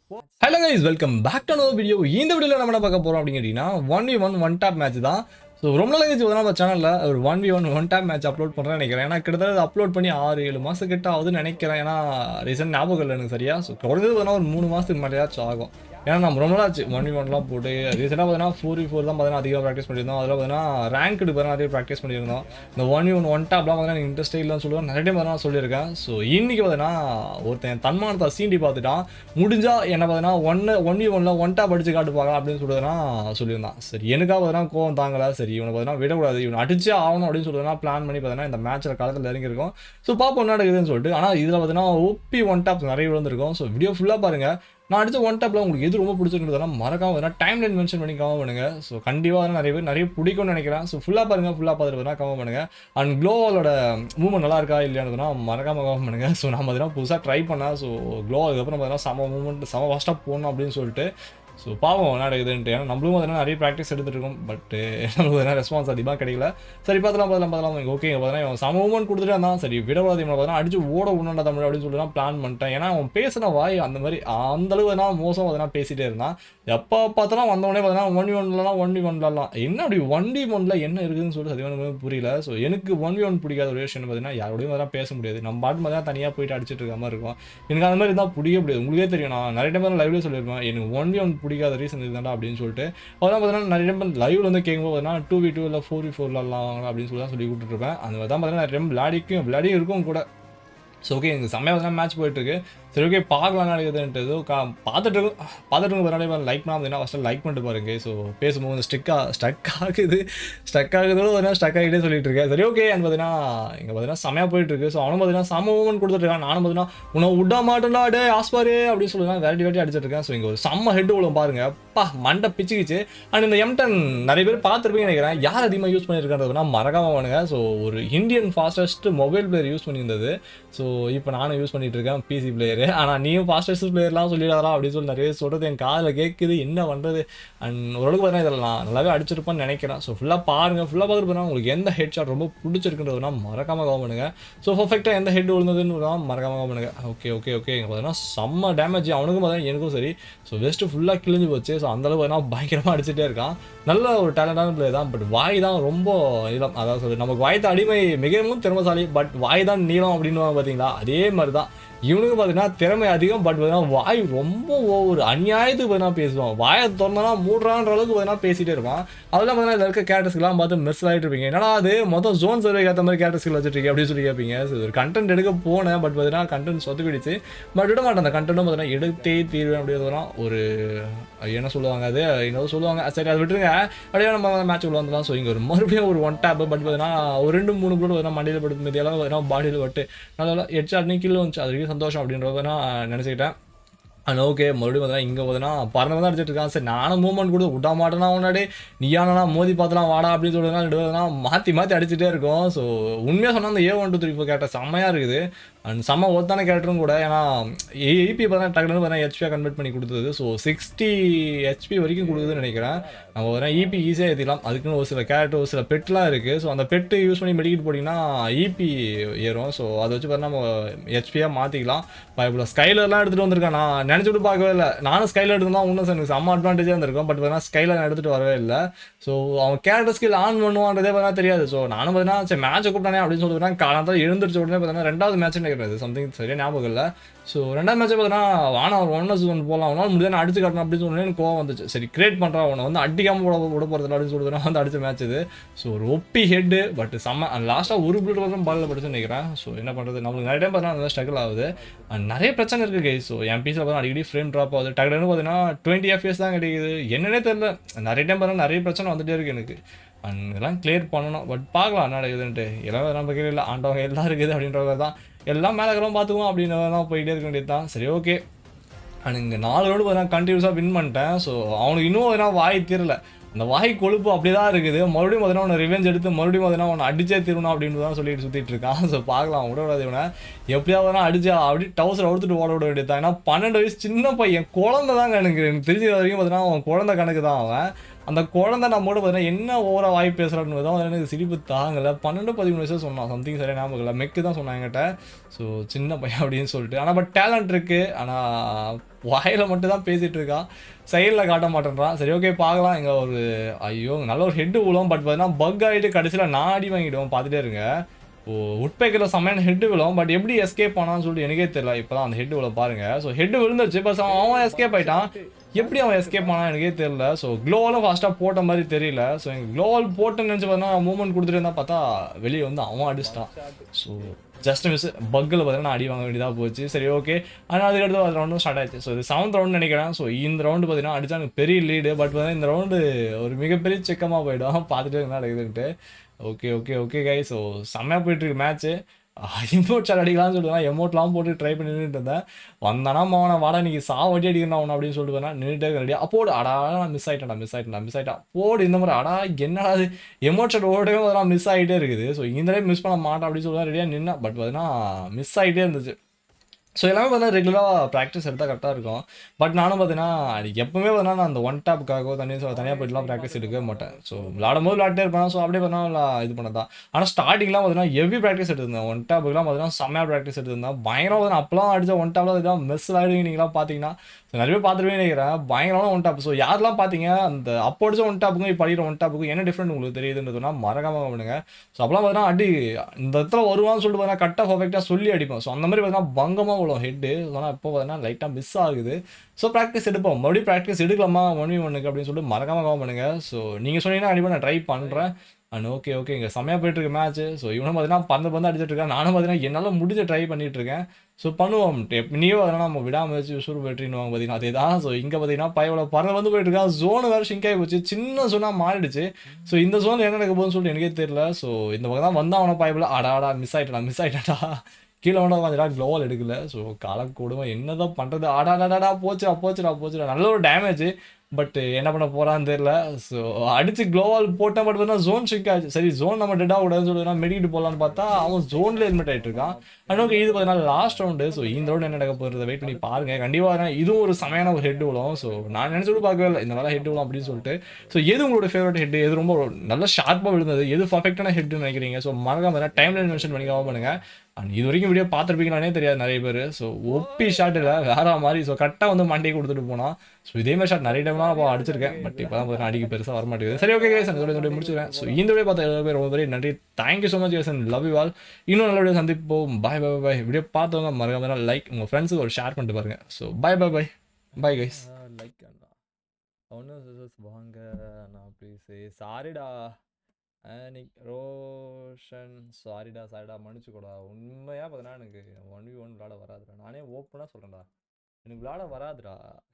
hello guys welcome back to no video இந்த வீடியோவில் நம்ம என்ன பார்க்க போகிறோம் அப்படின்னு கேட்டிங்கன்னா one v one one tap match தான் ஸோ ரொம்ப நாள் கழிச்சு வந்து நம்ம சேனலில் ஒரு one v one one tap match upload பண்ணுறேன்னு நினைக்கிறேன் ஏன்னா கிட்டத்தட்ட அப்லோட் பண்ணி ஆறு ஏழு மாதம் கிட்ட ஆகுதுன்னு நினைக்கிறேன் ஏன்னா ரீசெண்ட் ஞாபகம் இல்லை எனக்கு சரியா ஸோ குறைஞ்சது பார்த்தீங்கன்னா ஒரு மூணு மாதத்துக்கு மேலேயாச்சும் ஆகும் ஏன்னா நம்ம ரொம்ப நாள் ஆச்சு ஒன் வி ஒன்லாம் போட்டு ரீசெண்டாக பார்த்தீங்கன்னா ஃபோர் வி ஃபோர் தான் பார்த்தீங்கன்னா அதிகமாக ப்ராக்டிஸ் பண்ணியிருந்தோம் அதில் பார்த்தீங்கன்னா ரேங்க் பார்த்தீங்கன்னா நிறைய ப்ராக்டிஸ் பண்ணியிருந்தோம் இந்த ஒன் வி ஒன் ஒன் டாப்லாம் பார்த்தீங்கன்னா எனக்கு இன்ட்ரெஸ்ட் இல்லைன்னு சொல்லுவேன் நிறைய டைம் நான் சொல்லியிருக்கேன் ஸோ இன்னைக்கு பார்த்தீங்கன்னா ஒருத்தன் தன்மானத்தை சீண்டி பார்த்துட்டான் முடிஞ்சா என்ன பார்த்தீங்கன்னா ஒன்று ஒன் வி ஒன்ல ஒன் டாப் அடிச்சு காட்டுப்பாங்க அப்படின்னு சொல்லுறதுனா சொல்லியிருந்தான் சரி எனக்காக பார்த்தீங்கன்னா கோவம் தாங்கல சரி இவனை பார்த்தீங்கன்னா விடக்கூடாது இவனை அடிச்சே ஆகணும் அப்படின்னு சொல்லுறதுனா பிளான் பண்ணி பார்த்தீங்கன்னா இந்த மேட்ச்சில் காலத்தில் இறங்கியிருக்கோம் ஸோ பார்ப்போம் என்ன நடக்குதுன்னு சொல்லிட்டு ஆனால் இதில் பார்த்தீங்கன்னா ஓபி ஒன் டாப் நிறைய விழுந்திருக்கும் ஸோ வீடியோ ஃபுல்லாக பாருங்க நான் அடிச்ச ஒன் டாப்ல உங்களுக்கு எது ரொம்ப பிடிச்சிருந்ததுனா மறக்காம வேணா டைம் லைன் மென்ஷன் பண்ணி கமெண்ட் பண்ணுங்க ஸோ கண்டிப்பாக நிறைய பேர் நிறைய பிடிக்கும்னு நினைக்கிறேன் ஸோ ஃபுல்லாக பாருங்க ஃபுல்லாக பார்த்துட்டு வேணா கமெண்ட் பண்ணுங்க அண்ட் க்ளோவாலோட மூவ்மெண்ட் நல்லா இருக்கா இல்லையானதுனா மறக்காம கமெண்ட் பண்ணுங்க ஸோ நம்ம அதெல்லாம் புதுசாக ட்ரை பண்ணேன் ஸோ க்ளோ அதுக்கப்புறம் பார்த்தீங்கன்னா செம மூவ்மெண்ட் செம ஃபஸ்ட்டாக போகணும் அப்படின்னு சொல்லிட்டு ஸோ பாவம் என்ன நடக்குதுன்ட்டு ஏன்னா நம்மளும் அதனால் நிறைய ப்ராக்டிஸ் எடுத்துட்டு இருக்கோம் பட் நம்மளுக்கு எதனா ரெஸ்பான்ஸ் அதிகமாக கிடைக்கல சரி பார்த்தலாம் பார்த்தலாம் பார்த்தலாம் ஓகே பார்த்தீங்கன்னா இவன் சம மூவ்மெண்ட் கொடுத்துட்டு இருந்தான் சரி விடக்கூடாது இவனை பார்த்தீங்கன்னா அடிச்சு ஓட உண்ணா தமிழ் அப்படின்னு சொல்லி தான் பிளான் பண்ணிட்டேன் ஏன்னா அவன் பேசின வாய் அந்த மாதிரி அந்த அளவு நான் மோசம் அதெல்லாம் பேசிட்டே இருந்தான் எப்போ பார்த்தாலும் வந்தவொடனே பார்த்தீங்கன்னா ஒன் வி ஒன்லலாம் ஒன் வி ஒன்லலாம் என்ன அப்படி ஒன் வி ஒன்ல என்ன இருக்குதுன்னு சொல்லி சத்தியமாக புரியல ஸோ எனக்கு ஒன் வி ஒன் பிடிக்காத ஒரு விஷயம் பார்த்தீங்கன்னா யாரோடையும் அதெல்லாம் பேச முடியாது நம்ம பாட்டு மாதிரி தான் தனியாக போயிட்டு அடிச்சிட்டு இருக்க மாதிரி இருக்கும் எனக்கு அந்த மாதிரி தான் பிடிக்க முடியாது உங்களுக்கே தெரியும் நான் நிறைய டைம் லைவ்லேயே சொல்லியிருப்பேன் எனக்கு ஒன் வி ஒன் பிடிக்காத ரீசன் இதுதான்டா அப்படின்னு சொல்லிட்டு அதெல்லாம் பார்த்தீங்கன்னா நிறைய டைம் லைவ்ல வந்து கேட்கும்போது பார்த்தீங்கன்னா டூ வி டூ இல்லை ஃபோர் வி ஃபோர்லாம் அப்படின்னு சொல்லி தான் சொல்லி கொடுத்துருப்பேன் அந்த மாதிரி தான் பார்த்தீங்கன்னா நிறைய டைம் விளையாடிக்கும் விளையாடியும் இருக்கும் கூட ஸோ ஓகே எனக்கு செம்மையாக வந்து மேட்ச் போயிட்டுருக்கு சரி ஓகே பார்க்கலாம் நடக்குதுன்ட்டு ஏதோ கா பார்த்துட்டு இருக்கோம் பார்த்துட்டு இருக்க பிறகு லைக் பண்ணாமல் ஃபஸ்ட்டு லைக் பண்ணிட்டு பாருங்க ஸோ பேசும்போது ஸ்டிக்காக ஸ்டக் ஆகுது ஸ்டக் ஆகுதோட பார்த்தீங்கன்னா ஸ்டக் ஆகிட்டே சொல்லிட்டு இருக்கேன் சரி ஓகே அண்ட் பார்த்தீங்கன்னா இங்கே பார்த்தீங்கன்னா செம்மையாக போயிட்டு இருக்கு ஸோ அவனும் பார்த்தீங்கன்னா செம மூவ்மெண்ட் கொடுத்துட்டு இருக்கான் நானும் பார்த்தீங்கன்னா உன்னை விட மாட்டேன்டா டே ஆஸ்பாரு அப்படின்னு சொல்லி தான் வேட்டி வேட்டி அடிச்சிட்டு இருக்கேன் ஸோ இங்கே ஒரு செம்ம ஹெட் விழும் பாருங்க அப்பா மண்டை பிச்சுக்கிச்சு அண்ட் இந்த எம்டன் நிறைய பேர் பார்த்துருப்பீங்க நினைக்கிறேன் யார் அதிகமாக யூஸ் பண்ணியிருக்கான்றதுனா மறக்காம பண்ணுங்க ஸோ ஒரு Indian fastest mobile player use பண்ணியிருந்தது ஸோ இப்போ நானும் யூஸ் பண்ணிட்டு இருக்கேன் பிசி பிளேயரு ஆனால் நீயும் ஃபாஸ்டஸ்ட் பிளேயர்லாம் சொல்லிடாதா அப்படின்னு சொல்லி நிறைய சொல்கிறது என் காதில் கேட்குது என்ன பண்ணுறது அண்ட் ஓரளவுக்கு பார்த்தீங்கன்னா இதில் நான் நல்லாவே அடிச்சிருப்பேன்னு நினைக்கிறேன் ஸோ ஃபுல்லாக பாருங்கள் ஃபுல்லாக பார்த்துட்டு போனால் உங்களுக்கு எந்த ஹெட் ஷாட் ரொம்ப பிடிச்சிருக்குன்றதுனா மறக்காம கவனம் பண்ணுங்க ஸோ பர்ஃபெக்டாக எந்த ஹெட் விழுந்ததுன்னு மறக்காம கவனம் பண்ணுங்க ஓகே ஓகே ஓகே இங்கே பார்த்தீங்கன்னா செம்ம டேமேஜ் அவனுக்கும் பார்த்தீங்கன்னா எனக்கும் சரி ஸோ வெஸ்ட்டு ஃபுல்லாக கிழிஞ்சு போச்சு ஸோ அந்தளவு பார்த்தீங்கன்னா பயங்கரமாக அடிச்சுட்டே இருக்கான் நல்ல ஒரு டேலண்டான பிளே தான் பட் வாய் தான் ரொம்ப நீளம் அதாவது சொல்லி நமக்கு வாய்த்த அடிமை மிகவும் திறமசாலி பட் வாய் தான் நீளம் அப்படின்னு பார்த்தீங்களா அதே மாதிரி தான் இவனுக்கு பார்த்தீங்கன்னா திறமை அதிகம் பட் பார்த்தீங்கன்னா வாய் ரொம்ப ஒரு அநியாயத்துக்கு பார்த்தீங்கன்னா பேசுவான் வாயை திறந்தனா மூடுறான்ற அளவுக்கு பார்த்தீங்கன்னா பேசிட்டே இருப்பான் அதெல்லாம் பார்த்தீங்கன்னா இதில் இருக்க கேரக்டர்ஸ்லாம் பார்த்து மிஸ் ஆகிட்டு இருப்பீங்க என்னடா அது மொத்தம் ஜோன் சர்வேக்கு ஏற்ற மாதிரி கேரக்டர்ஸ்கள் வச்சுருக்கீங்க அப்படின்னு சொல்லி கேட்பீங்க ஸோ ஒரு கண்டென்ட் எடுக்க போனேன் பட் பார்த்தீங்கன்னா கண்டென்ட் சொத்து பிடிச்சு பட் விட மாட்டேன் அந்த கண்டென்ட்டும் பார்த்தீங்கன்னா எடுத்தே தீர்வேன் அப்படின்றதுலாம் ஒரு என்ன சொல்லுவாங்க அது என்னவோ சொல்லுவாங்க சரி அதை விட்டுருங்க அப்படியே நம்ம மேட்ச்சுக்குள்ள வந்துடலாம் ஸோ இங்கே ஒரு மறுபடியும் ஒரு ஒன் டேப் பட் பார்த்தீங்கன்னா ஒரு ரெண்டு மூணு கூட பார்த்தீங்கன்னா மண்டியில் படுத்து மீதியெல்லாம் பார்த்தீங்கன்னா பாடியில் பட்டு நல்லா ஹெட் ஷாட்னு கீழே வந்துச்சு அது வரைக்கும் சந்தோஷம் அப்படின்றத நான் நினச்சிக்கிட்டேன் ஆனால் ஓகே மறுபடியும் பார்த்தீங்கன்னா இங்கே பார்த்தீங்கன்னா பறந்து தான் அடிச்சிட்டு இருக்கான் சரி நானும் மூவ்மெண்ட் கூட விட மாட்டேனா உன்னாடி நீயானா மோதி பார்த்தலாம் வாடா அப்படின்னு சொல்லுறதுனா மாற்றி மாற்றி அடிச்சுட்டே இருக்கும் ஸோ உண்மையாக சொன்னால் அந்த A one two three four character செம்மையாக இருக்குது அண்ட் செம்ம ஒருத்தான கேரக்டரும் கூட ஏன்னா ஏபி பார்த்தா டக்குனு பார்த்தா ஹெச்பியாக கன்வெர்ட் பண்ணி கொடுத்தது ஸோ சிக்ஸ்டி ஹெச்பி வரைக்கும் கொடுக்குதுன்னு நினைக்கிறேன் நம்ம பார்த்தா இபி ஈஸியாக ஏற்றிக்கலாம் அதுக்குன்னு ஒரு சில கேரக்டர் ஒரு சில பெட்லாம் இருக்குது ஸோ அந்த பெட்டு யூஸ் பண்ணி மெடிக்கெட் போட்டிங்கன்னா இபி ஏறும் ஸோ அதை வச்சு பார்த்தா நம்ம ஹெச்பியாக மாற்றிக்கலாம் இப்போ ஸ்கைலர்லாம் எடுத்துகிட்டு வந்திருக்கேன் நான் நினச்சிட்டு பார்க்கவே இல்லை நானும் ஸ்கைலர் எடுத்துருந்தா இன்னும் எனக்கு செம்ம அட்வான்டேஜாக இருந்திருக்கும் பட் பார்த்தீங்கன்னா ஸ்கைலர் எடுத்துகிட்டு வரவே இல்லை ஸோ அவன் கேரக்டர் ஸ்கில் ஆன் பண்ணுவான்றதே பார்த்தா தெரியாது ஸோ நானும் பார்த்தீங்கன்னா சரி மேட்சை கூப்பிட்டானே அப்படின்னு சொல்லிட்டு காலத்தில் எழுந்திரிச்ச உடனே பார்த்தீங்கன்னா ரெண்டாவது மேட்ச் நினைக்கிறது சம்திங் சரியா ஞாபகம் இல்லை ஸோ ரெண்டாவது மேட்ச்சை பார்த்தீங்கன்னா வானா ஒரு ஒன் ஒன் போகலாம் அவனால் முடியாது அடிச்சு காட்டணும் அப்படின்னு சொன்னேன் எனக்கு கோவம் வந்துச்சு சரி கிரியேட் பண்ணுறான் அவனை வந்து அடிக்காமல் விட விட போகிறது அப்படின்னு சொல்லிட்டு வந்து அடிச்ச மேட்ச் இது ஸோ ஒரு ஒப்பி ஹெட்டு பட் செம்ம லாஸ்ட்டாக ஒரு பிளட் வந்து பாலில் படிச்சு நினைக்கிறேன் ஸோ என்ன பண்ணுறது நம்மளுக்கு நிறைய டைம் பார்த்தீங்கன்னா நல்லா ஸ்ட்ரகிள் ஆகுது அண்ட் நிறைய பிரச்சனை இருக்குது கை ஸோ என் பீஸில் பார்த்தா அடிக்கடி ஃப்ரேம் ட்ராப் ஆகுது டக்குனு பார்த்தீங்கன்னா டுவெண்ட்டி எஃப்எஸ் தான் கிடைக்குது என்னன்னே தெரியல நிறைய டைம் பார்த்தா நிறைய பிரச்சனை வந்துட்டே இருக்குது எனக்கு அண்ட் இதெல்லாம் கிளியர் பண்ணணும் பட் பார்க்கலாம் என்ன நடக்குதுன்ட்டு எல்லாம் நம்ம கீழே இல்லை ஆண்டவங்க எல்லாம் இருக்குது அப்படின்றவங்க தான் எல்லாம் மேலே இருக்கிறோம் பார்த்துக்குவோம் அப்படின்னு தான் போயிட்டே இருக்க வேண்டியது தான் சரி ஓகே அண்ட் இங்கே நாலு ரோடு பார்த்தா கண்டினியூஸாக வின் பண்ணிட்டேன் ஸோ அவனுக்கு இன்னும் எதனா வாய் தீரல அந்த வாய் கொழுப்பு அப்படி தான் இருக்குது மறுபடியும் பார்த்தீங்கன்னா உன்னை ரிவெஞ்ச் எடுத்து மறுபடியும் பார்த்தீங்கன்னா உன்னை அடிச்சே தீரணும் அப்படின்னு தான் சொல்லிட்டு சுற்றிட்டு இருக்கான் ஸோ பார்க்கலாம் விட விடாது இவனை எப்படியாவது அடிச்சு அப்படி டவுசர் அவுத்துட்டு ஓட விட வேண்டியது தான் ஏன்னா பன்னெண்டு வயசு சின்ன பையன் குழந்தை தான் கணக்கு எனக்கு தெரிஞ்ச வரைக்கும் பார்த்தீங்கன்னா அவன் குழந்தை கணக்கு தான் அவன் அந்த குழந்தை நம்மோட பார்த்தீங்கன்னா என்ன ஓவரா வாய் பேசுகிறான்னு தான் வந்து எனக்கு சிரிப்பு தாங்கலை பன்னெண்டு பதிமூணு வயசு சொன்னான் சம்திங் சரியா ஞாபகம் இல்லை மெக்கு தான் சொன்னான் என்கிட்ட ஸோ சின்ன பையன் அப்படின்னு சொல்லிட்டு ஆனால் பட் டேலண்ட் இருக்குது ஆனால் வாயில் மட்டும் தான் பேசிகிட்டு இருக்கான் சைடில் காட்ட மாட்டேன்றான் சரி ஓகே பார்க்கலாம் இங்கே ஒரு ஐயோ நல்ல ஒரு ஹெட்டு விழும் பட் பார்த்தீங்கன்னா பக் ஆகிட்டு கடைசியில் நான் அடி வாங்கிடுவோம் பார்த்துட்டே இருங்க ஓ உட்பேக்கில் செம்மையான ஹெட்டு விழும் பட் எப்படி எஸ்கேப் ஆனான்னு சொல்லிட்டு எனக்கே தெரியல இப்போ தான் அந்த ஹெட்டு விழ பாருங்க ஸோ ஹெட்டு விழுந்துருச்சு பட் அவன் எஸ்கேப் ஆயிட்டான் எப்படி அவன் எஸ்கேப் ஆனான் எனக்கே தெரியல ஸோ க்ளோவலும் ஃபாஸ்ட்டாக போட்ட மாதிரி தெரியல ஸோ எங்கள் க்ளோவல் போட்டுன்னு நினச்சி பார்த்தா மூவ்மெண்ட் கொடுத்துட்டு இருந்தா பார்த்தா வெளியே வந்து அவன் அடிச்சிட்டான் ஸோ ஜஸ்ட் மிஸ் பக்கில் பார்த்தீங்கன்னா அடி வாங்க வேண்டியதாக போச்சு சரி ஓகே ஆனால் அதுக்கடுத்து அது ரவுண்டும் ஸ்டார்ட் ஆயிடுச்சு ஸோ இது செவன்த் ரவுண்ட் நினைக்கிறேன் ஸோ இந்த ரவுண்டு பார்த்தீங்கன்னா அடிச்சா எனக்கு பெரிய லீடு பட் பார்த்தீங்கன்னா இந்த ரவுண்டு ஒரு மிகப்பெரிய செக்கமாக போயிடும் பார்த்துட்டு என்ன நடக்குதுன்ட்டு ஓகே ஓகே ஓகே கை ஸோ செம்மையாக போயிட்டுருக்கு மேட்ச்சு இமோட் ஷாட் அடிக்கலாம்னு சொல்லிட்டு எமோட்லாம் போட்டு ட்ரை பண்ணி நின்றுட்டு இருந்தேன் வந்தானா மாவன வாடா நீ சாவடி அடிக்கணும் அவனை அப்படின்னு சொல்லிட்டு வேணா நின்றுட்டே ரெடியா அப்போடு அடா நான் மிஸ் ஆயிட்டேன்டா மிஸ் ஆயிட்டேன்டா மிஸ் ஆயிட்டா போடு இந்த மாதிரி அடா என்னடா அது எமோட் ஷாட் ஓடவே அதெல்லாம் மிஸ் ஆகிட்டே இருக்குது ஸோ இந்த தடவை மிஸ் பண்ண மாட்டேன் அப்படின்னு சொல்லி ரெடியாக நின்னேன் பட் பார்த்தீங்கன்னா மிஸ் ஆகிட்டே இருந்துச்சு ஸோ எல்லாமே பார்த்தீங்கன்னா ரெகுலராக ப்ராக்டிஸ் எடுத்தால் கரெக்டாக இருக்கும் பட் நானும் பார்த்தீங்கன்னா அது எப்பவுமே பார்த்தீங்கன்னா நான் அந்த ஒன் டாப்புக்காகவோ தனியாக தனியாக போயிட்டுலாம் ப்ராக்டிஸ் எடுக்கவே மாட்டேன் ஸோ விளாடும் போது விளாட்டே இருப்பேன் ஸோ அப்படியே பார்த்தா இது பண்ணதான் ஆனால் ஸ்டார்டிங்லாம் பார்த்தீங்கன்னா ஹெவி ப்ராக்டிஸ் எடுத்திருந்தேன் ஒன் டாப்புக்குலாம் பார்த்தீங்கன்னா செம்மையாக ப்ராக்டிஸ் எடுத்திருந்தேன் பயங்கரம் பார்த்தீங்கன்னா அப்பலாம் அடிச்ச ஒன் டாப்பில் இதான் மிஸ் ஆகிடுவீங்க நீங்களாம் பார்த்தீங்கன்னா ஸோ நிறைய பேர் பார்த்துருவே நினைக்கிறேன் பயங்கரமான ஒன் டாப் ஸோ யாரெல்லாம் பார்த்தீங்க அந்த அப்போ அடிச்ச ஒன் டாப்புக்கும் இப்போ அடிக்கிற ஒன் டாப்புக்கும் என்ன டிஃப்ரெண்ட் உங்களுக்கு தெரியுதுன்றதுனா மறக்காம பண்ணுங்க ஸோ அப்பலாம் பார்த்தீங்கன்னா அடி இந்த இடத்துல வருவான்னு சொல்லிட்டு பார்த்தீங்கன்னா கரெக்டாக பர்ஃபெக்டாக சொல்லி அடிப்போம் ஸோ அந்த மாதிரி பார்த்தீங்கன்னா பங்கமாக விழும் ஹெட்டு ஆனால் இப்போ பார்த்தீங்கன்னா லைட்டாக மிஸ் ஆகுது ஸோ ப்ராக்டிஸ் எடுப்போம் மறுபடியும் ப்ராக்டிஸ் எடுக்கலாமா ஒன் வி ஒன்னுக்கு அப்படின்னு சொல்லிட்டு மறக்காம கவனம் பண்ணுங்க ஸோ நீங்கள் சொன்னீங்கன்னா கண்டிப்பாக நான் ட்ரை பண்ணுறேன் அண்ட் ஓகே ஓகே இங்கே செம்மையாக போயிட்டு இருக்கு மேட்ச் ஸோ இவனும் பார்த்தீங்கன்னா பந்து பந்து அடிச்சிட்டு இருக்கேன் நானும் பார்த்தீங்கன்னா என்னால் முடிஞ்ச ட்ரை பண்ணிட்டு இருக்கேன் ஸோ பண்ணுவோம் நீயும் அதெல்லாம் நம்ம விடாம வச்சு உசுறு வெற்றினுவாங்க பார்த்தீங்கன்னா அதே தான் ஸோ இங்கே பார்த்தீங்கன்னா பையோட பறந்து வந்து போயிட்டு இருக்கா ஜோன் வேறு ஷிங்க் ஆகி போச்சு சின்ன ஜோனாக மாறிடுச்சு ஸோ இந்த ஜோன் என்ன நடக்க போகுதுன்னு சொல்லிட்டு எனக்கே தெரியல ஸோ இந்த பக்கம் தான் வந்தா அவனை பாய்பில் அடா அடா மிஸ் ஆயிட்டா மிஸ் ஆயிட்டாடா கீழே வந்து வந்துடா க்ளோவல் எடுக்கல ஸோ காலம் கொடுமை என்னதான் பண்ணுறது ஆடாடாடா போச்சுடா போச்சுடா போச்சுடா நல்ல ஒரு டேமேஜ் பட் என்ன பண்ண போறான்னு தெரியல ஸோ அடிச்சு க்ளோவால் போட்டால் மட்டும் தான் ஜோன் ஷிங்க் ஆச்சு சரி ஜோன் நம்ம டெட் ஆகக்கூடாதுன்னு சொல்லிட்டு மெடிக்கிட்டு போகலான்னு பார்த்தா அவன் ஜோன்ல ஹெல்மெட் ஆயிட்டு இருக்கான் அண்ட் ஓகே இது பார்த்தீங்கன்னா லாஸ்ட் ரவுண்டு ஸோ இந்த ரவுண்ட் என்ன நடக்க போகிறத வெயிட் பண்ணி பாருங்க கண்டிப்பாக இதுவும் ஒரு செமையான ஒரு ஹெட் விழும் ஸோ நான் நினச்சிட்டு பார்க்கவே இல்லை இந்த மாதிரி ஹெட் விழும் அப்படின்னு சொல்லிட்டு ஸோ எது உங்களோட ஃபேவரட் ஹெட் எது ரொம்ப நல்ல ஷார்ப்பாக விழுந்தது எது பர்ஃபெக்டான ஹெட்னு நினைக்கிறீங்க ஸோ மறக்காம டைம் லைன் மென்ஷன் பண்ணிக்காம பண்ணுங்க அண்ட் இது வரைக்கும் வீடியோ பார்த்துருப்பீங்களானே தெரியாது நிறைய பேர் ஸோ ஒப்பி ஷாட் இல்லை வேற மாதிரி ஸோ கரெக்டாக வந்து மண்டையை கொடுத்துட்டு போனால் ஸோ இதே மாதிரி ஷாட் நிறைய டைம்லாம் நான் அடிச்சிருக்கேன் பட் இப்போ தான் பார்த்தீங்கன்னா அடிக்க பெருசாக வர மாட்டேங்குது சரி ஓகே கேஸ் அந்த வீடியோ முடிச்சுக்கிறேன் ஸோ இந்த வீடியோ பார்த்த எல்லா பேர் ரொம்ப பெரிய நன்றி thank you so much guys and love you all இன்னும் நல்ல வீடியோ சந்திப்போம் பாய் பாய் பாய் வீடியோ பார்த்தவங்க மறக்காம லைக் உங்கள் ஃப்ரெண்ட்ஸுக்கு ஒரு ஷேர் பண்ணிட்டு பாருங்க so bye bye bye bye guys like அண்ணா ஒன்றும் சிசர்ஸ் வாங்க நான் ப்ளீஸ் சாரிடா நிக் ரோஷன் சாரிடா சாரிடா மன்னிச்சுக்கூடா உண்மையாக பார்த்தீங்கன்னா எனக்கு ஒன் வி ஒன் விளாட வராதுடா நானே ஓப்பனாக சொல்கிறேன்டா எனக்கு விளாட வராதுடா